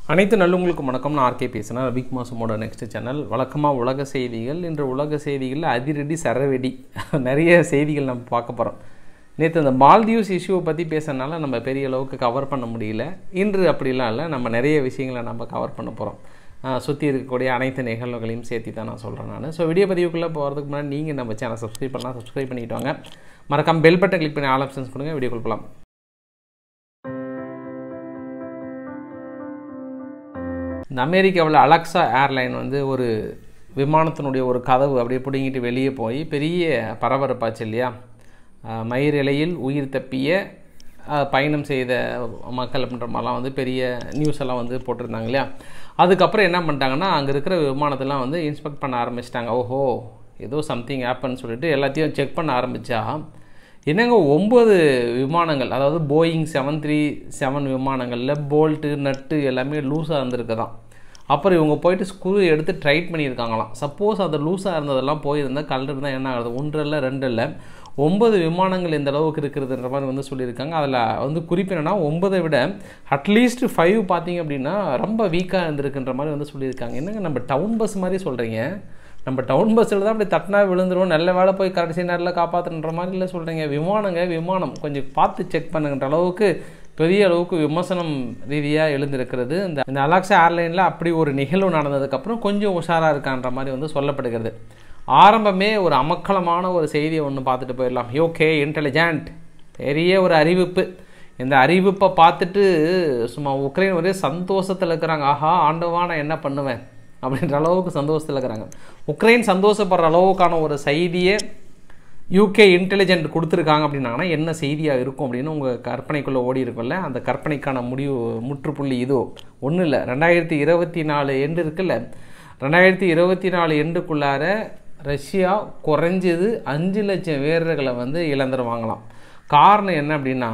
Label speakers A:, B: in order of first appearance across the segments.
A: அனைத்து நல்லவங்களுக்கும் வணக்கம் நான் ஆர்கே பேசுகிறேன் பிக் மாசமோட நெக்ஸ்ட் சேனல் வழக்கமாக உலக செய்திகள் இன்று உலக செய்திகளில் அதிரடி சரவெடி நிறைய செய்திகள் நம்ம பார்க்க போகிறோம் நேற்று இந்த மால்தீவ்ஸ் இஷ்யூவை பற்றி பேசுறதுனால நம்ம பெரிய அளவுக்கு கவர் பண்ண முடியல இன்று அப்படிலாம் இல்லை நம்ம நிறைய விஷயங்களை நம்ம கவர் பண்ண போகிறோம் சுற்றி இருக்கக்கூடிய அனைத்து நிகழ்வுகளையும் சேர்த்து தான் நான் சொல்கிறேன் நான் ஸோ வீடியோ பதிவுக்குள்ளே போகிறதுக்கு முன்னாடி நீங்கள் நம்ம சேனல் சப்ஸ்கிரைப் பண்ணலாம் சப்ஸ்கிரைப் பண்ணிட்டு வாங்க மறக்காம பெல் பட்டன் கிளிக் பண்ணி ஆல் ஆப்ஷன்ஸ் கொடுங்க வீடியோ கொடுக்கலாம் இந்த அமெரிக்காவில் அலக்ஸா ஏர்லைன் வந்து ஒரு விமானத்தினுடைய ஒரு கதவு அப்படியே பிடுங்கிட்டு வெளியே போய் பெரிய பரபரப்பாச்சு இல்லையா அஹ் மயிர் இலையில் உயிர் தப்பிய அஹ் பயணம் செய்த மக்கள் அப்படின்ற மாதிரிலாம் வந்து பெரிய நியூஸ் எல்லாம் வந்து போட்டிருந்தாங்க இல்லையா அதுக்கப்புறம் என்ன பண்ணிட்டாங்கன்னா அங்கே இருக்கிற விமானத்தெல்லாம் வந்து இன்ஸ்பெக்ட் பண்ண ஆரம்பிச்சிட்டாங்க ஓஹோ ஏதோ சம்திங் ஆப்பன்னு சொல்லிட்டு எல்லாத்தையும் செக் பண்ண ஆரம்பித்தா என்னங்க ஒம்பது விமானங்கள் அதாவது போயிங் செவன் த்ரீ செவன் விமானங்களில் போல்ட்டு நட்டு எல்லாமே லூஸாக இருந்திருக்குதான் அப்புறம் இவங்க போயிட்டு ஸ்க்ரூ எடுத்து ட்ரைட் பண்ணியிருக்காங்களாம் சப்போஸ் அது லூஸாக இருந்ததெல்லாம் போயிருந்தால் கலர் இருந்தால் என்ன ஆகுது ஒன்று இல்லை ரெண்டு இல்லை ஒன்பது விமானங்கள் இந்த அளவுக்கு இருக்கிறதுன்ற மாதிரி வந்து சொல்லியிருக்காங்க அதில் வந்து குறிப்பு என்னன்னா ஒன்பதை விட அட்லீஸ்ட் ஃபைவ் பார்த்தீங்க அப்படின்னா ரொம்ப வீக்காக இருந்திருக்குன்ற மாதிரி வந்து சொல்லியிருக்காங்க என்னங்க நம்ம டவுன் பஸ் மாதிரி சொல்கிறீங்க நம்ம டவுன் பஸ்ஸில் தான் அப்படி தட்டினா விழுந்துரும் நல்ல வேலை போய் கடைசி நேரத்தில் காப்பாற்றுன்ற மாதிரி இல்லை சொல்கிறீங்க விமானங்க விமானம் கொஞ்சம் பார்த்து செக் பண்ணுங்கன்ற அளவுக்கு பெரிய அளவுக்கு விமர்சனம் ரீதியாக எழுந்திருக்கிறது இந்த இந்த அலாக்ஸா ஏர்லைனில் அப்படி ஒரு நிகழ்வு நடந்ததுக்கப்புறம் கொஞ்சம் உஷாராக இருக்கான்ற மாதிரி வந்து சொல்லப்படுகிறது ஆரம்பமே ஒரு அமக்கலமான ஒரு செய்தியை ஒன்று பார்த்துட்டு போயிடலாம் யோகே இன்டெலிஜென்ட் பெரிய ஒரு அறிவிப்பு இந்த அறிவிப்பை பார்த்துட்டு சும்மா உக்ரைன் ஒரே சந்தோஷத்தில் இருக்கிறாங்க ஆஹா ஆண்டவா நான் என்ன பண்ணுவேன் அப்படின்ற அளவுக்கு சந்தோஷத்தில் இருக்கிறாங்க உக்ரைன் சந்தோஷப்படுற அளவுக்கான ஒரு செய்தியை யூகே இன்டெலிஜென்ட் கொடுத்துருக்காங்க அப்படின்னாங்கன்னா என்ன செய்தியாக இருக்கும் அப்படின்னு உங்கள் கற்பனைக்குள்ளே ஓடி இருக்கும்ல அந்த கற்பனைக்கான முடிவு முற்றுப்புள்ளி இதோ ஒன்றும் இல்லை ரெண்டாயிரத்தி இருபத்தி நாலு எண்டு இருக்குல்ல ரெண்டாயிரத்தி இருபத்தி நாலு எண்டுக்குள்ளார ரஷ்யா குறைஞ்சது அஞ்சு லட்சம் வீரர்களை வந்து இழந்துருவாங்களாம் காரணம் என்ன அப்படின்னா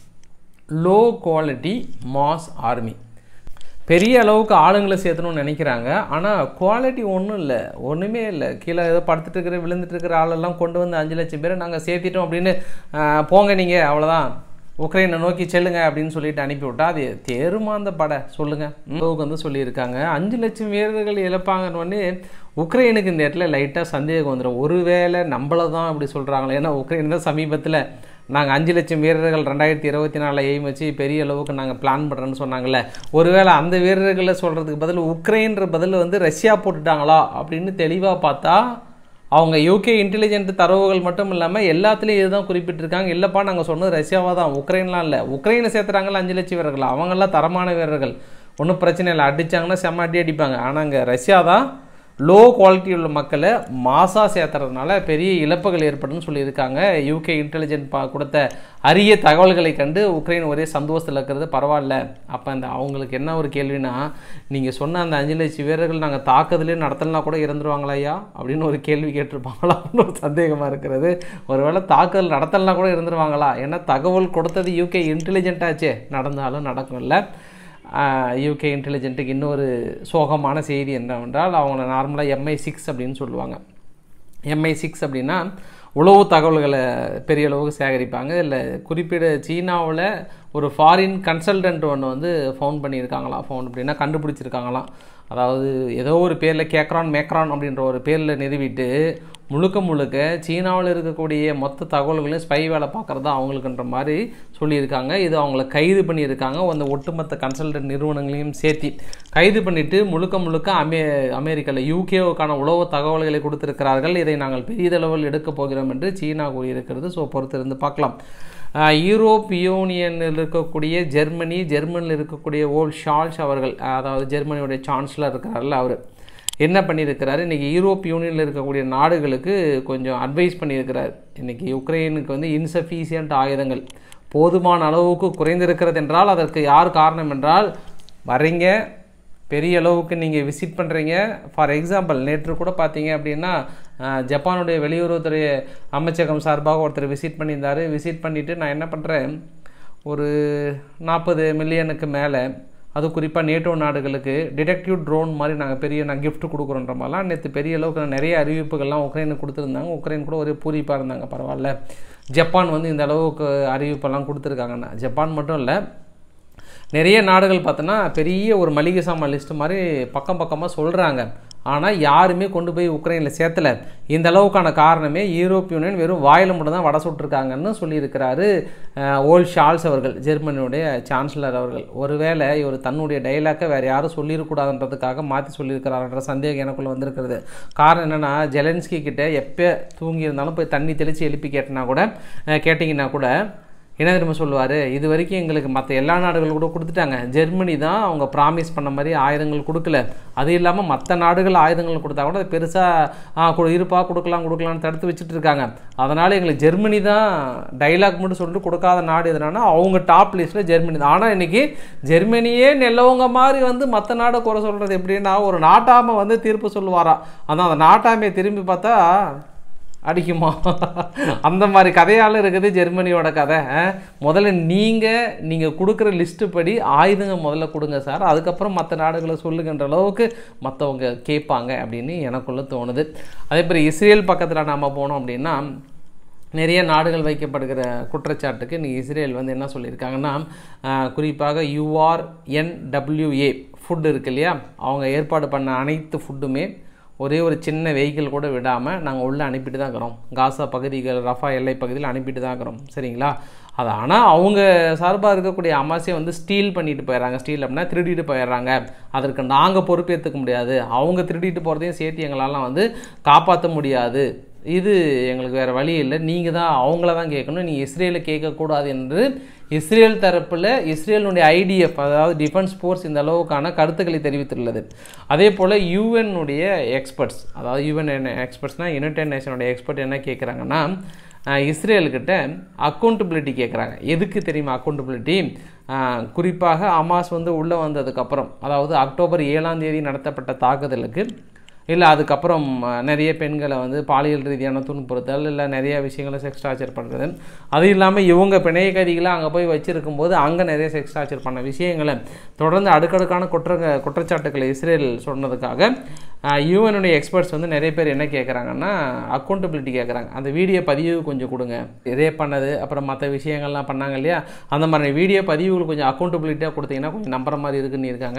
A: லோ குவாலிட்டி மாஸ் ஆர்மி பெரிய அளவுக்கு ஆளுங்களை சேர்த்தணும்னு நினைக்கிறாங்க ஆனால் குவாலிட்டி ஒன்றும் இல்லை ஒன்றுமே இல்லை கீழே ஏதோ படுத்துட்டு இருக்கிற விழுந்துட்டு இருக்கிற ஆளெல்லாம் கொண்டு வந்து அஞ்சு லட்சம் பேரை நாங்கள் சேர்த்திட்டோம் அப்படின்னு போங்க நீங்கள் அவ்வளோதான் உக்ரைனை நோக்கி செல்லுங்க அப்படின்னு சொல்லிட்டு அனுப்பிவிட்டா அது தேருமா அந்த படை சொல்லுங்கள் அளவுக்கு வந்து சொல்லியிருக்காங்க அஞ்சு லட்சம் வீரர்கள் இழப்பாங்கன்னு உடனே உக்ரைனுக்கு இந்த இடத்துல லைட்டாக சந்தேகம் வந்துடும் ஒருவேளை நம்மளை தான் அப்படி சொல்கிறாங்களே ஏன்னா உக்ரைன் தான் சமீபத்தில் நாங்கள் அஞ்சு லட்சம் வீரர்கள் ரெண்டாயிரத்தி இருபத்தி நாலில் எய்ம் வச்சு பெரிய அளவுக்கு நாங்கள் பிளான் பண்ணுறோன்னு சொன்னாங்கல்ல ஒருவேளை அந்த வீரர்களை சொல்கிறதுக்கு பதில் உக்ரைன்ற பதில் வந்து ரஷ்யா போட்டுட்டாங்களா அப்படின்னு தெளிவாக பார்த்தா அவங்க யூகே இன்டெலிஜென்ட் தரவுகள் மட்டும் இல்லாமல் எல்லாத்துலேயும் இதுதான் குறிப்பிட்டிருக்காங்க இல்லைப்பா நாங்கள் சொன்னது ரஷ்யாவாக தான் உக்ரைன்லாம் இல்லை உக்ரைனை சேர்த்துறாங்களா அஞ்சு லட்சம் வீரர்கள் அவங்கெல்லாம் தரமான வீரர்கள் ஒன்றும் பிரச்சனை இல்லை அடித்தாங்கன்னா செம்ம அடி அடிப்பாங்க ஆனால் அங்கே ரஷ்யா தான் லோ குவாலிட்டி உள்ள மக்களை மாசாக சேர்த்துறதுனால பெரிய இழப்புகள் ஏற்படும்னு சொல்லியிருக்காங்க யூகே இன்டெலிஜென்ட் பா கொடுத்த அரிய தகவல்களை கண்டு உக்ரைன் ஒரே சந்தோஷத்தில் இருக்கிறது பரவாயில்ல அப்போ அந்த அவங்களுக்கு என்ன ஒரு கேள்வினா நீங்கள் சொன்ன அந்த அஞ்சு லட்சம் வீரர்கள் நாங்கள் தாக்குதலே நடத்தலாம் கூட இறந்துருவாங்களா ஐயா அப்படின்னு ஒரு கேள்வி கேட்டிருப்பாங்களான்னு ஒரு சந்தேகமாக இருக்கிறது ஒருவேளை தாக்குதல் நடத்தலாம் கூட இருந்துருவாங்களா ஏன்னா தகவல் கொடுத்தது யூகே இன்டெலிஜென்ட்டாச்சே நடந்தாலும் நடக்கும்ல யூகே இன்டெலிஜென்ட்டுக்கு இன்னொரு சோகமான செய்தி என்னவென்றால் அவங்க நார்மலாக எம்ஐ சிக்ஸ் அப்படின்னு சொல்லுவாங்க எம்ஐ சிக்ஸ் அப்படின்னா உளவு தகவல்களை பெரிய அளவுக்கு சேகரிப்பாங்க இல்லை குறிப்பிட சீனாவில் ஒரு ஃபாரின் கன்சல்டன்ட் ஒன்று வந்து ஃபவுண்ட் பண்ணியிருக்காங்களாம் ஃபவுண்ட் அப்படின்னா கண்டுபிடிச்சிருக்காங்களாம் அதாவது ஏதோ ஒரு பேரில் கேக்ரான் மேக்ரான் அப்படின்ற ஒரு பேரில் நிறுவிட்டு முழுக்க முழுக்க சீனாவில் இருக்கக்கூடிய மொத்த தகவல்களையும் ஸ்பை வேலை பார்க்குறது அவங்களுக்குன்ற மாதிரி சொல்லியிருக்காங்க இது அவங்கள கைது பண்ணியிருக்காங்க அந்த ஒட்டுமொத்த கன்சல்டன்ட் நிறுவனங்களையும் சேர்த்தி கைது பண்ணிவிட்டு முழுக்க முழுக்க அமே அமெரிக்காவில் யூகேவுக்கான உளவு தகவல்களை கொடுத்திருக்கிறார்கள் இதை நாங்கள் பெரியதளவில் எடுக்கப் போகிறோம் என்று சீனா கூறியிருக்கிறது ஸோ பொறுத்திருந்து பார்க்கலாம் யூரோப் யூனியனில் இருக்கக்கூடிய ஜெர்மனி ஜெர்மனியில் இருக்கக்கூடிய ஓல் ஷால்ஸ் அவர்கள் அதாவது ஜெர்மனியுடைய சான்சலர் இருக்கிறார்ல அவர் என்ன பண்ணியிருக்கிறாரு இன்றைக்கி யூரோப் யூனியனில் இருக்கக்கூடிய நாடுகளுக்கு கொஞ்சம் அட்வைஸ் பண்ணியிருக்கிறார் இன்றைக்கி உக்ரைனுக்கு வந்து இன்சஃபிஷியன்ட் ஆயுதங்கள் போதுமான அளவுக்கு குறைந்திருக்கிறது என்றால் அதற்கு யார் காரணம் என்றால் வரீங்க பெரிய அளவுக்கு நீங்கள் விசிட் பண்ணுறீங்க ஃபார் எக்ஸாம்பிள் நேற்று கூட பார்த்தீங்க அப்படின்னா ஜப்பானுடைய வெளியுறவுத்துறை அமைச்சகம் சார்பாக ஒருத்தர் விசிட் பண்ணியிருந்தார் விசிட் பண்ணிவிட்டு நான் என்ன பண்ணுறேன் ஒரு நாற்பது மில்லியனுக்கு மேலே அது குறிப்பாக நேட்டோ நாடுகளுக்கு டிடெக்டிவ் ட்ரோன் மாதிரி நாங்கள் பெரிய நான் கிஃப்ட் கொடுக்குறோன்ற மாதிரிலாம் நேற்று பெரிய அளவுக்கு நிறைய அறிவிப்புகள்லாம் உக்ரைனுக்கு கொடுத்துருந்தாங்க உக்ரைன் கூட ஒரே பூரிப்பாக இருந்தாங்க பரவாயில்ல ஜப்பான் வந்து இந்த அளவுக்கு அறிவிப்பெல்லாம் கொடுத்துருக்காங்கண்ணா ஜப்பான் மட்டும் இல்லை நிறைய நாடுகள் பார்த்தோன்னா பெரிய ஒரு மளிகை சாமான் லிஸ்ட்டு மாதிரி பக்கம் பக்கமாக சொல்கிறாங்க ஆனால் யாருமே கொண்டு போய் உக்ரைனில் சேர்த்தல இந்த அளவுக்கான காரணமே யூரோப்பிய யூனியன் வெறும் வாயில் மட்டும் தான் வடை சுட்டிருக்காங்கன்னு சொல்லியிருக்கிறாரு ஓல் ஷால்ஸ் அவர்கள் ஜெர்மனியுடைய சான்சலர் அவர்கள் ஒருவேளை இவர் தன்னுடைய டைலாக்கை வேறு யாரும் சொல்லிடக்கூடாதுன்றதுக்காக மாற்றி சொல்லியிருக்கிறாருன்ற சந்தேகம் எனக்குள்ளே வந்திருக்கிறது காரணம் என்னென்னா ஜெலன்ஸ்கி கிட்ட எப்போ தூங்கியிருந்தாலும் போய் தண்ணி தெளித்து எழுப்பி கேட்டனா கூட அஹ், கேட்டிங்கன்னா கூட என்ன தெரியுமா சொல்லுவார் இது வரைக்கும் எங்களுக்கு மற்ற எல்லா நாடுகள் கூட கொடுத்துட்டாங்க ஜெர்மனி தான் அவங்க ப்ராமிஸ் பண்ண மாதிரி ஆயுதங்கள் கொடுக்கல அது இல்லாமல் மற்ற நாடுகள் ஆயுதங்கள் கொடுத்தா கூட அது பெருசாக இருப்பா கொடுக்கலாம் கொடுக்கலாம்னு தடுத்து வச்சுட்டு இருக்காங்க அதனால் எங்களுக்கு ஜெர்மனி தான் டைலாக் மட்டும் சொல்லிட்டு கொடுக்காத நாடு எதுனா அவங்க டாப் லிஸ்ட்டில் ஜெர்மனி தான் ஆனால் இன்றைக்கி ஜெர்மனியே நெல்லவங்க மாதிரி வந்து மற்ற நாடை குறை சொல்கிறது எப்படின்னா ஒரு நாட்டாமை வந்து தீர்ப்பு சொல்லுவாராம் அதான் அந்த நாட்டாமையை திரும்பி பார்த்தா அடிக்குமா அந்த மாதிரி கதையால் இருக்குது ஜெர்மனியோட கதை அஹ். முதல்ல நீங்கள் நீங்கள் கொடுக்குற லிஸ்ட்டு படி ஆயுதங்க முதல்ல கொடுங்க சார் அதுக்கப்புறம் மற்ற நாடுகளை சொல்லுங்கன்ற அளவுக்கு மற்றவங்க கேட்பாங்க அப்படின்னு எனக்குள்ளே தோணுது அதே மாதிரி இஸ்ரேல் பக்கத்தில் நாம் போனோம் அப்படின்னா நிறைய நாடுகள் வைக்கப்படுகிற குற்றச்சாட்டுக்கு இன்னைக்கு இஸ்ரேல் வந்து என்ன சொல்லியிருக்காங்கன்னா ஆஹ், குறிப்பாக யூஆர்என்டபிள்யூஏ ஃபுட் இருக்கு இல்லையா அவங்க ஏற்பாடு பண்ண அனைத்து ஃபுட்டுமே ஒரே ஒரு சின்ன வெஹிக்கிள் கூட விடாமல் நாங்கள் உள்ளே அனுப்பிட்டு தான் இருக்கிறோம் காசா பகுதிகள் ரஃபா எல்லை பகுதியில் அனுப்பிட்டு தான் இருக்கிறோம் சரிங்களா அது ஆனால் அவங்க சார்பாக இருக்கக்கூடிய அமாசியை வந்து ஸ்டீல் பண்ணிட்டு போயிடுறாங்க ஸ்டீல் அப்படின்னா திருடிட்டு போயிடுறாங்க அதற்கு நாங்கள் பொறுப்பேற்றுக்க முடியாது அவங்க திருடிட்டு போகிறதையும் சேர்த்து எங்களால் வந்து காப்பாற்ற முடியாது இது எங்களுக்கு வேறு வழி இல்லை நீங்கள் தான் அவங்கள தான் கேட்கணும் நீங்கள் இஸ்ரேலை கேட்கக்கூடாது என்று இஸ்ரேல் தரப்பில் இஸ்ரேலுடைய ஐடிஎஃப் அதாவது டிஃபென்ஸ் ஃபோர்ஸ் இந்த அளவுக்கான கருத்துக்களை தெரிவித்துள்ளது அதே போல் யூஎன்னுடைய எக்ஸ்பர்ட்ஸ் அதாவது யூஎன் எக்ஸ்பர்ட்ஸ்னால் யுனைடெட் நேஷனுடைய எக்ஸ்பர்ட் என்ன கேட்குறாங்கன்னா இஸ்ரேல்கிட்ட அக்கௌண்டபிலிட்டி கேட்குறாங்க எதுக்கு தெரியுமா அக்கௌண்டபிலிட்டி குறிப்பாக அமாஸ் வந்து உள்ளே வந்ததுக்கப்புறம் அதாவது அக்டோபர் ஏழாம் தேதி நடத்தப்பட்ட தாக்குதலுக்கு இல்லை அதுக்கப்புறம் அஹ், நிறைய பெண்களை வந்து பாலியல் ரீதியான துன்புறுத்தல் இல்லை நிறைய விஷயங்களை செக்ஸ் டார்ச்சர் பண்ணுறது அது இல்லாமல் இவங்க பிணைய கைதிகளை அங்கே போய் வச்சிருக்கும் போது அங்கே நிறைய செக்ஸ் டார்ச்சர் பண்ண விஷயங்களை தொடர்ந்து அடுக்கடுக்கான குற்ற குற்றச்சாட்டுக்களை இஸ்ரேல் சொன்னதுக்காக யூஎனுடைய எக்ஸ்பர்ட்ஸ் வந்து நிறைய பேர் என்ன கேட்குறாங்கன்னா அக்கௌண்டபிலிட்டி கேட்குறாங்க அந்த வீடியோ பதிவு கொஞ்சம் கொடுங்க ரேப் பண்ணது அப்புறம் மற்ற விஷயங்கள்லாம் பண்ணாங்க இல்லையா அந்த மாதிரி வீடியோ பதிவுகள் கொஞ்சம் அக்கௌண்டபிலிட்டியாக கொடுத்தீங்கன்னா கொஞ்சம் நம்புற மாதிரி இருக்குன்னு இருக்காங்க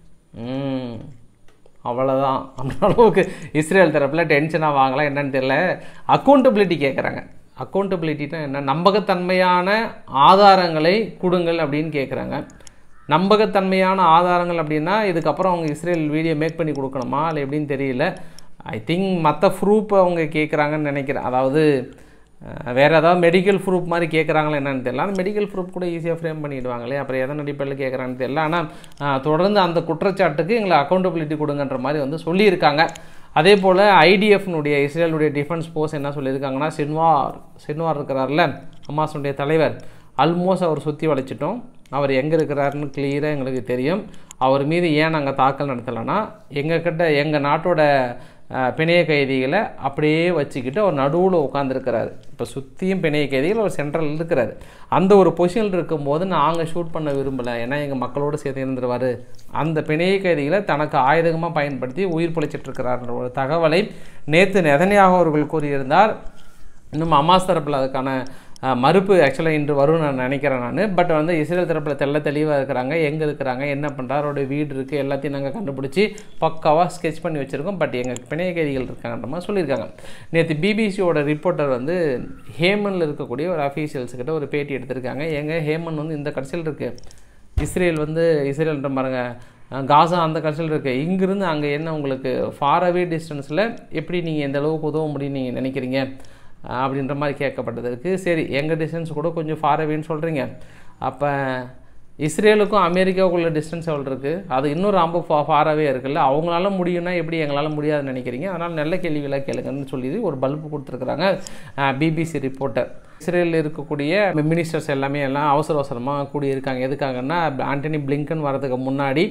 A: ம் அவ்வளோதான் அந்த அளவுக்கு இஸ்ரேல் தரப்பில் டென்ஷனாக வாங்கலாம் என்னன்னு தெரியல அக்கௌண்டபிலிட்டி கேட்குறாங்க அக்கௌண்டபிலிட்டினா என்ன நம்பகத்தன்மையான ஆதாரங்களை கொடுங்கள் அப்படின்னு கேட்குறாங்க நம்பகத்தன்மையான ஆதாரங்கள் அப்படின்னா இதுக்கப்புறம் அவங்க இஸ்ரேல் வீடியோ மேக் பண்ணி கொடுக்கணுமா இல்லை எப்படின்னு தெரியல ஐ திங்க் மற்ற ப்ரூஃப் அவங்க கேட்குறாங்கன்னு நினைக்கிறேன் அதாவது அஹ், வேற ஏதாவது மெடிக்கல் ப்ரூஃப் மாதிரி கேட்குறாங்களா என்னன்னு தெரியல அந்த மெடிக்கல் ப்ரூஃப் கூட ஈஸியாக ஃப்ரேம் பண்ணிடுவாங்களே அப்புறம் எதன் அடிப்படையில் கேட்குறாங்கன்னு தெரியல ஆனால் அஹ், தொடர்ந்து அந்த குற்றச்சாட்டுக்கு எங்களை அக்கௌண்டபிலிட்டி கொடுங்கன்ற மாதிரி வந்து சொல்லியிருக்காங்க அதே போல் ஐடிஎஃப்னுடைய இஸ்ரேலுடைய டிஃபென்ஸ் ஃபோர்ஸ் என்ன சொல்லியிருக்காங்கன்னா சின்வார் சின்வார் இருக்கிறார்ல ஹமாஸுடைய தலைவர் ஆல்மோஸ்ட் அவர் சுற்றி வளைச்சிட்டோம் அவர் எங்கே இருக்கிறாருன்னு கிளியராக எங்களுக்கு தெரியும் அவர் மீது ஏன் நாங்கள் தாக்கல் நடத்தலைன்னா எங்கள் கிட்ட எங்கள் நாட்டோட அஹ், பிணைய கைதிகளை அப்படியே வச்சுக்கிட்டு அவர் நடுவில் உட்காந்துருக்கிறாரு இப்போ சுற்றியும் பிணைய கைதிகள் அவர் சென்ட்ரல் இருக்கிறாரு அந்த ஒரு பொசிஷனில் இருக்கும்போது நாங்கள் ஷூட் பண்ண விரும்பலை ஏன்னா எங்கள் மக்களோடு சேர்த்து இருந்துருவார் அந்த பிணைய கைதிகளை தனக்கு ஆயுதமாக பயன்படுத்தி உயிர் பிழைச்சிட்டு இருக்கிறார்ன்ற ஒரு தகவலை நேற்று நெதனியாக அவர்கள் கூறியிருந்தார் இன்னும் அமாஸ் தரப்பில் அதுக்கான அஹ், மறுப்பு ஆக்சுவலாக இன்று வரும்னு நான் நினைக்கிறேன் நான் பட் வந்து இஸ்ரேல் தரப்பில் தெள்ள தெளிவாக இருக்கிறாங்க எங்கே இருக்கிறாங்க என்ன பண்ணுறாரு அவருடைய வீடு இருக்குது எல்லாத்தையும் நாங்கள் கண்டுபிடிச்சி பக்காவாக ஸ்கெச் பண்ணி வச்சுருக்கோம் பட் எங்கள் பிணைய கைதிகள் இருக்காங்கன்ற மாதிரி சொல்லியிருக்காங்க நேற்று பிபிசியோட ரிப்போர்ட்டர் வந்து ஹேமனில் இருக்கக்கூடிய ஒரு அஃபீஷியல்ஸ் கிட்ட ஒரு பேட்டி எடுத்திருக்காங்க எங்க ஹேமன் வந்து இந்த கடைசியில் இருக்குது இஸ்ரேல் வந்து இஸ்ரேல்ன்ற பாருங்க அஹ் காசா அந்த கடைசியில் இருக்குது இங்கிருந்து அங்கே என்ன உங்களுக்கு ஃபார் அவே டிஸ்டன்ஸில் எப்படி நீங்கள் எந்த அளவுக்கு உதவ முடியும்னு நீங்கள் நினைக்கிறீங்க அஹ் அப்படின்ற மாதிரி கேட்கப்பட்டதற்கு சரி எங்கள் டிஸ்டன்ஸ் கூட கொஞ்சம் ஃபார் அவேன்னு சொல்கிறீங்க அப்போ இஸ்ரேலுக்கும் அமெரிக்காவுக்குள்ள டிஸ்டன்ஸ் எவ்வளோ இருக்குது அது இன்னும் ரொம்ப ஃபா ஃபாராகவே இருக்குல்ல அவங்களால முடியும்னா எப்படி எங்களால் முடியாதுன்னு நினைக்கிறீங்க அதனால் நல்ல கேள்விகளாக கேளுங்கன்னு சொல்லி ஒரு பல்பு கொடுத்துருக்குறாங்க பிபிசி ரிப்போர்ட்டர் இஸ்ரேலில் இருக்கக்கூடிய மினிஸ்டர்ஸ் எல்லாமே எல்லாம் அவசர அவசரமாக கூடியிருக்காங்க எதுக்காகன்னா ஆண்டனி பிளிங்கன் வரதுக்கு முன்னாடி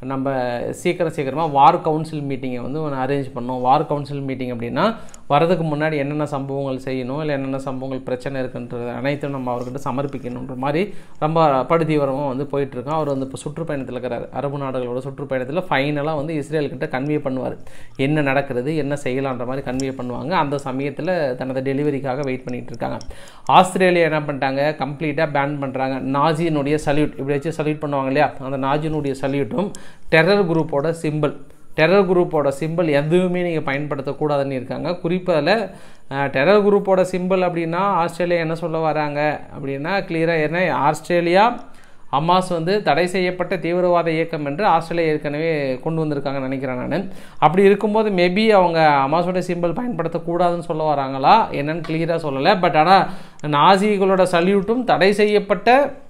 A: நம்ம சீக்கிரம் சீக்கிரமாக வார் கவுன்சில் மீட்டிங்கை வந்து ஒன்று அரேஞ்ச் பண்ணோம் வார் கவுன்சில் மீட்டிங் அப்படின்னா வரதுக்கு முன்னாடி என்னென்ன சம்பவங்கள் செய்யணும் இல்லை என்னென்ன சம்பவங்கள் பிரச்சனை இருக்குன்றது அனைத்தும் நம்ம அவர்கிட்ட சமர்ப்பிக்கணுன்ற மாதிரி ரொம்ப படுதீவிரமாக வந்து போயிட்டுருக்கோம் அவர் வந்து இப்போ சுற்றுப்பயணத்தில் இருக்கிறார் அரபு நாடுகளோட சுற்றுப்பயணத்தில் ஃபைனலாக வந்து இஸ்ரேல் கிட்ட கன்வே பண்ணுவார் என்ன நடக்கிறது என்ன செய்யலான்ற மாதிரி கன்வே பண்ணுவாங்க அந்த சமயத்தில் தனது டெலிவரிக்காக வெயிட் பண்ணிட்டு இருக்காங்க ஆஸ்திரேலியா என்ன பண்ணிட்டாங்க கம்ப்ளீட்டாக பேன் பண்ணுறாங்க நாஜினுடைய சல்யூட் இப்படி வச்சு சல்யூட் பண்ணுவாங்க இல்லையா அந்த நாஜினுடைய சல்யூட்டும் டெரர் குரூப்போட சிம்பிள் டெரர் குரூப்போட சிம்பிள் எதுவுமே நீங்கள் பயன்படுத்தக்கூடாதுன்னு இருக்காங்க குறிப்பாக டெரர் குரூப்போட சிம்பிள் அப்படின்னா ஆஸ்திரேலியா என்ன சொல்ல வராங்க அப்படின்னா கிளியராக என்ன ஆஸ்திரேலியா அமாஸ் வந்து தடை செய்யப்பட்ட தீவிரவாத இயக்கம் என்று ஆஸ்திரேலியா ஏற்கனவே கொண்டு வந்திருக்காங்கன்னு நினைக்கிறேன் நான் அப்படி இருக்கும்போது மேபி அவங்க அமாஸோட சிம்பிள் பயன்படுத்தக்கூடாதுன்னு சொல்ல வராங்களா என்னன்னு கிளியராக சொல்லலை பட் ஆனால் நாசிகளோட சல்யூட்டும் தடை செய்யப்பட்ட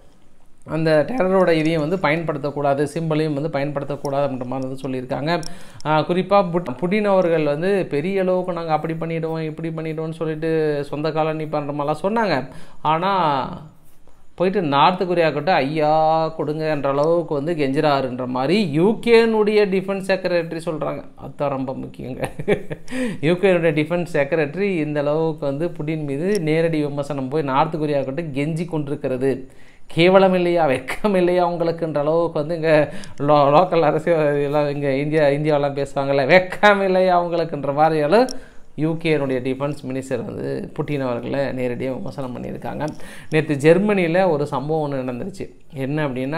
A: அந்த டெரரோட இதையும் வந்து பயன்படுத்தக்கூடாது சிம்பிளையும் வந்து பயன்படுத்தக்கூடாது அப்படின்ற மாதிரி வந்து சொல்லியிருக்காங்க குறிப்பாக புட் புடின் அவர்கள் வந்து பெரிய அளவுக்கு நாங்கள் அப்படி பண்ணிவிடுவோம் இப்படி பண்ணிவிடுவோம்னு சொல்லிட்டு சொந்த காலனி பண்ணுற மாதிரிலாம் சொன்னாங்க ஆனால் போயிட்டு நார்த் கொரியாக்கிட்ட ஐயா கொடுங்கன்ற அளவுக்கு வந்து கெஞ்சிராருன்ற மாதிரி யூகேனுடைய டிஃபென்ஸ் செக்ரட்டரி சொல்கிறாங்க அதுதான் ரொம்ப முக்கியங்க யூகேனுடைய டிஃபென்ஸ் செக்ரட்டரி இந்த அளவுக்கு வந்து புடின் மீது நேரடி விமர்சனம் போய் நார்த் கொரியாக்கிட்ட கெஞ்சி கொண்டிருக்கிறது கேவலம் இல்லையா வெக்கம் இல்லையா உங்களுக்குன்ற அளவுக்கு வந்து இங்கே லோ லோக்கல் அரசியல் எல்லாம் இங்கே இந்தியா இந்தியாவெல்லாம் பேசுவாங்கல்ல வெக்கம் இல்லையா அவங்களுக்குன்ற மாதிரியெல்லாம் யூகேனுடைய டிஃபென்ஸ் மினிஸ்டர் வந்து புட்டின் அவர்களை நேரடியாக விமர்சனம் பண்ணியிருக்காங்க நேற்று ஜெர்மனியில் ஒரு சம்பவம் ஒன்று நடந்துருச்சு என்ன அப்படின்னா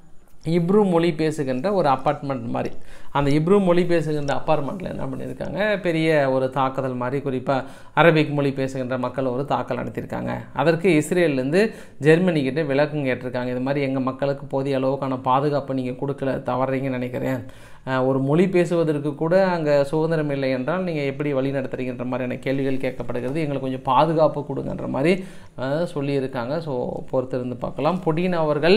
A: இப்ரூ மொழி பேசுகின்ற ஒரு அப்பார்ட்மெண்ட் மாதிரி அந்த இப்ரூ மொழி பேசுகின்ற அப்பார்ட்மெண்ட்டில் என்ன பண்ணியிருக்காங்க பெரிய ஒரு தாக்குதல் மாதிரி குறிப்பாக அரபிக் மொழி பேசுகின்ற மக்கள் ஒரு தாக்கல் நடத்தியிருக்காங்க அதற்கு இஸ்ரேல்லேருந்து ஜெர்மனிக்கிட்ட விளக்கம் கேட்டிருக்காங்க இது மாதிரி எங்கள் மக்களுக்கு போதிய அளவுக்கான பாதுகாப்பை நீங்கள் கொடுக்கல தவறீங்கன்னு நினைக்கிறேன் ஒரு மொழி பேசுவதற்கு கூட அங்கே சுதந்திரம் இல்லை என்றால் நீங்கள் எப்படி வழி நடத்துறீங்கன்ற மாதிரியான கேள்விகள் கேட்கப்படுகிறது எங்களுக்கு கொஞ்சம் பாதுகாப்பு கொடுங்கன்ற மாதிரி சொல்லியிருக்காங்க ஸோ பொறுத்திருந்து பார்க்கலாம் புடின் அவர்கள்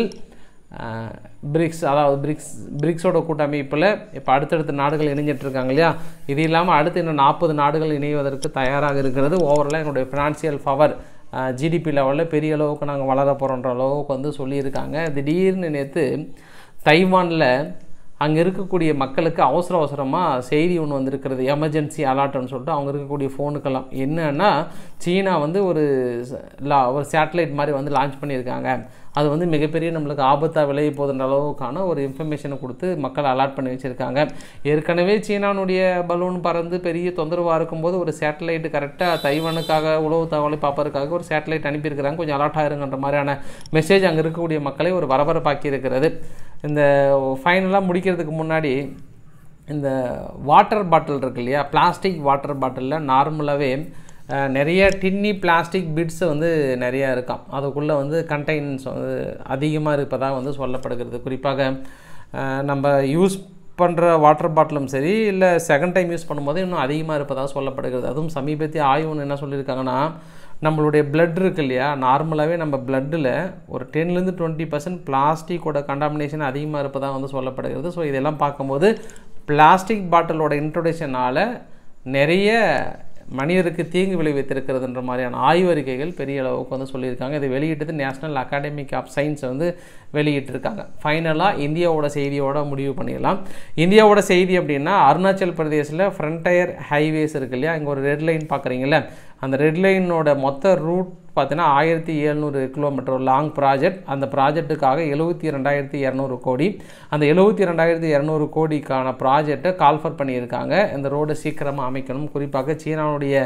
A: பிரிக்ஸ் அதாவது பிரிக்ஸ் பிரிக்ஸோட கூட்டமைப்பில் இப்போ அடுத்தடுத்த நாடுகள் இணைஞ்சிட்டு இருக்காங்க இல்லையா இது இல்லாமல் அடுத்து இன்னும் நாற்பது நாடுகள் இணைவதற்கு தயாராக இருக்கிறது ஓவராலாக என்னுடைய ஃபினான்சியல் பவர் ஜிடிபி லெவலில் பெரிய அளவுக்கு நாங்கள் வளர போகிறோன்ற அளவுக்கு வந்து சொல்லியிருக்காங்க திடீர்னு நேற்று தைவானில் அங்கே இருக்கக்கூடிய மக்களுக்கு அவசர அவசரமாக செய்தி ஒன்று வந்திருக்கிறது எமர்ஜென்சி அலாட்னு சொல்லிட்டு அவங்க இருக்கக்கூடிய ஃபோனுக்கெல்லாம் என்னன்னா சீனா வந்து ஒரு லா ஒரு சேட்டலைட் மாதிரி வந்து லான்ச் பண்ணியிருக்காங்க அது வந்து மிகப்பெரிய நம்மளுக்கு ஆபத்தாக விளைய போதுன்ற அளவுக்கான ஒரு இன்ஃபர்மேஷனை கொடுத்து மக்கள் அலாட் பண்ணி வச்சுருக்காங்க ஏற்கனவே சீனானுடைய பலூன் பறந்து பெரிய தொந்தரவாக இருக்கும்போது ஒரு சேட்டலைட் கரெக்டாக தைவானுக்காக உளவு தகவலை பார்ப்பதற்காக ஒரு சேட்டலைட் அனுப்பியிருக்கிறாங்க கொஞ்சம் அலாட் ஆயிருங்கன்ற மாதிரியான மெசேஜ் அங்கே இருக்கக்கூடிய மக்களை ஒரு பரபரப்பாக்கி இருக்கிறது இந்த ஃபைனலாக முடிக்கிறதுக்கு முன்னாடி இந்த வாட்டர் பாட்டில் இருக்கு இல்லையா பிளாஸ்டிக் வாட்டர் பாட்டிலில் நார்மலாகவே நிறைய டின்னி பிளாஸ்டிக் பிட்ஸு வந்து நிறையா இருக்காம் அதுக்குள்ளே வந்து கண்டெய்னன்ஸ் வந்து அதிகமாக இருப்பதாக வந்து சொல்லப்படுகிறது குறிப்பாக நம்ம யூஸ் பண்ணுற வாட்டர் பாட்டிலும் சரி இல்லை செகண்ட் டைம் யூஸ் பண்ணும்போது இன்னும் அதிகமாக இருப்பதாக சொல்லப்படுகிறது அதுவும் சமீபத்திய ஆய்வுன்னு என்ன சொல்லியிருக்காங்கன்னா நம்மளுடைய பிளட் இருக்கு இல்லையா நார்மலாகவே நம்ம பிளட்டில் ஒரு டென்லேருந்து டுவெண்ட்டி பர்சன்ட் பிளாஸ்டிக்கோட கண்டாமினேஷன் அதிகமாக இருப்பதாக வந்து சொல்லப்படுகிறது ஸோ இதெல்லாம் பார்க்கும்போது பிளாஸ்டிக் பாட்டிலோட இன்ட்ரொடக்ஷனால் நிறைய மனிதருக்கு தீங்கு விளைவித்திருக்கிறதுன்ற மாதிரியான ஆய்வறிக்கைகள் பெரிய அளவுக்கு வந்து சொல்லியிருக்காங்க இதை வெளியிட்டது நேஷனல் அகாடமிக் ஆஃப் சயின்ஸ் வந்து வெளியிட்டிருக்காங்க ஃபைனலாக இந்தியாவோட செய்தியோட முடிவு பண்ணிடலாம் இந்தியாவோட செய்தி அப்படின்னா அருணாச்சல் பிரதேசில் ஃப்ரண்டயர் ஹைவேஸ் இருக்கு இல்லையா இங்கே ஒரு ரெட் லைன் பார்க்குறீங்களா அந்த ரெட் லைனோட மொத்த ரூட் பார்த்தீங்கன்னா ஆயிரத்தி எழுநூறு கிலோமீட்டர் லாங் ப்ராஜெக்ட் அந்த ப்ராஜெக்ட்டுக்காக எழுபத்தி ரெண்டாயிரத்தி இரநூறு கோடி அந்த எழுபத்தி ரெண்டாயிரத்தி இரநூறு கோடிக்கான ப்ராஜெக்டை கால்ஃபர் பண்ணியிருக்காங்க இந்த ரோடு சீக்கிரமாக அமைக்கணும் குறிப்பாக சீனாவுடைய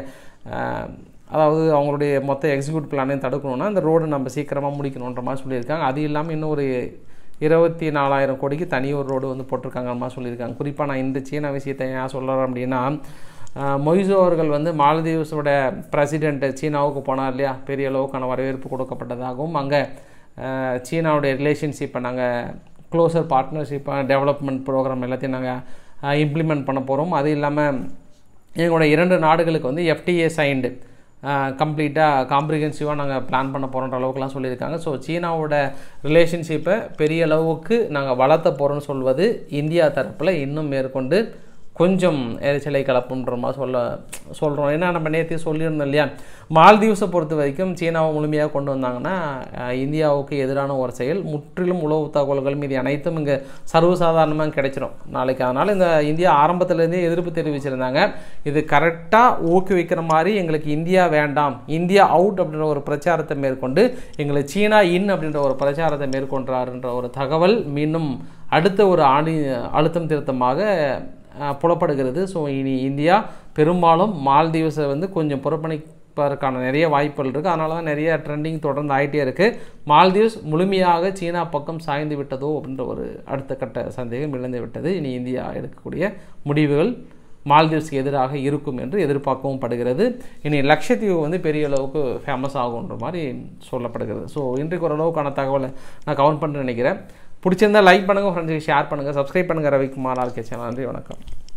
A: அதாவது அவங்களுடைய மொத்த எக்ஸிக்யூட் பிளானையும் தடுக்கணும்னா இந்த ரோடு நம்ம சீக்கிரமாக முடிக்கணுன்ற மாதிரி சொல்லியிருக்காங்க அது இல்லாமல் இன்னும் ஒரு இருபத்தி நாலாயிரம் கோடிக்கு தனி ஒரு ரோடு வந்து போட்டிருக்காங்க மாதிரி சொல்லியிருக்காங்க குறிப்பாக நான் இந்த சீனா விஷயத்தை ஏன் சொல்கிறேன் அப்படின்னா மொய்சோ அவர்கள் வந்து மாலதீவ்ஸோட பிரசிடெண்ட் சீனாவுக்கு போனார் இல்லையா பெரிய அளவுக்கான வரவேற்பு கொடுக்கப்பட்டதாகவும் அங்கே சீனாவுடைய ரிலேஷன்ஷிப்பை நாங்கள் க்ளோசர் பார்ட்னர்ஷிப்பாக டெவலப்மெண்ட் ப்ரோக்ராம் எல்லாத்தையும் நாங்கள் இம்ப்ளிமெண்ட் பண்ண போகிறோம் அது இல்லாமல் எங்களோட இரண்டு நாடுகளுக்கு வந்து எஃப்டிஏ சைண்டு கம்ப்ளீட்டாக காம்ப்ரிஹென்சிவாக நாங்கள் பிளான் பண்ண போகிறோன்ற அளவுக்குலாம் சொல்லியிருக்காங்க ஸோ சீனாவோட ரிலேஷன்ஷிப்பை பெரிய அளவுக்கு நாங்கள் வளர்த்த போகிறோன்னு சொல்வது இந்தியா தரப்பில் இன்னும் மேற்கொண்டு கொஞ்சம் எரிச்சலை கலப்புன்ற மாதிரி சொல்ல சொல்கிறோம் ஏன்னா நம்ம நேற்று சொல்லியிருந்தோம் இல்லையா மால்தீவ்ஸை பொறுத்த வரைக்கும் சீனாவை முழுமையாக கொண்டு வந்தாங்கன்னா அஹ், இந்தியாவுக்கு எதிரான ஒரு செயல் முற்றிலும் உளவு தகவல்கள் மீது அனைத்தும் இங்கே சர்வசாதாரணமாக கிடைச்சிரும் நாளைக்கு அதனால் இந்த இந்தியா ஆரம்பத்திலேருந்தே எதிர்ப்பு தெரிவிச்சிருந்தாங்க இது கரெக்டாக ஊக்குவிக்கிற மாதிரி எங்களுக்கு இந்தியா வேண்டாம் இந்தியா அவுட் அப்படின்ற ஒரு பிரச்சாரத்தை மேற்கொண்டு எங்களை சீனா இன் அப்படின்ற ஒரு பிரச்சாரத்தை மேற்கொண்டாருன்ற ஒரு தகவல் மீண்டும் அடுத்த ஒரு ஆணி அழுத்தம் திருத்தமாக அஹ், புலப்படுகிறது ஸோ இனி இந்தியா பெரும்பாலும் மால்தீவ்ஸை வந்து கொஞ்சம் புறப்பணிப்பதற்கான நிறைய வாய்ப்புகள் இருக்குது அதனால தான் நிறைய ட்ரெண்டிங் தொடர்ந்து ஆகிட்டே இருக்குது மால்தீவ்ஸ் முழுமையாக சீனா பக்கம் சாய்ந்து விட்டதோ அப்படின்ற ஒரு அடுத்த கட்ட சந்தேகம் இழந்து விட்டது இனி இந்தியா எடுக்கக்கூடிய முடிவுகள் மால்தீவ்ஸ்க்கு எதிராக இருக்கும் என்று எதிர்பார்க்கவும் படுகிறது இனி லட்சத்தீவு வந்து பெரிய அளவுக்கு ஃபேமஸ் ஆகுன்ற மாதிரி சொல்லப்படுகிறது ஸோ இன்றைக்கு ஓரளவுக்கான தகவலை நான் கவுண்ட் பண்ண நினைக்கிறேன் பிடிச்சிருந்தா லைக் பண்ணுங்கள் ஃப்ரெண்ட்ஸுக்கு ஷேர் பண்ணுங்கள் சப்ஸ்கிரைப் பண்ணுங்கள் ரவிக்குமார் ஆர்கே சேனல் நன்றி வணக்கம்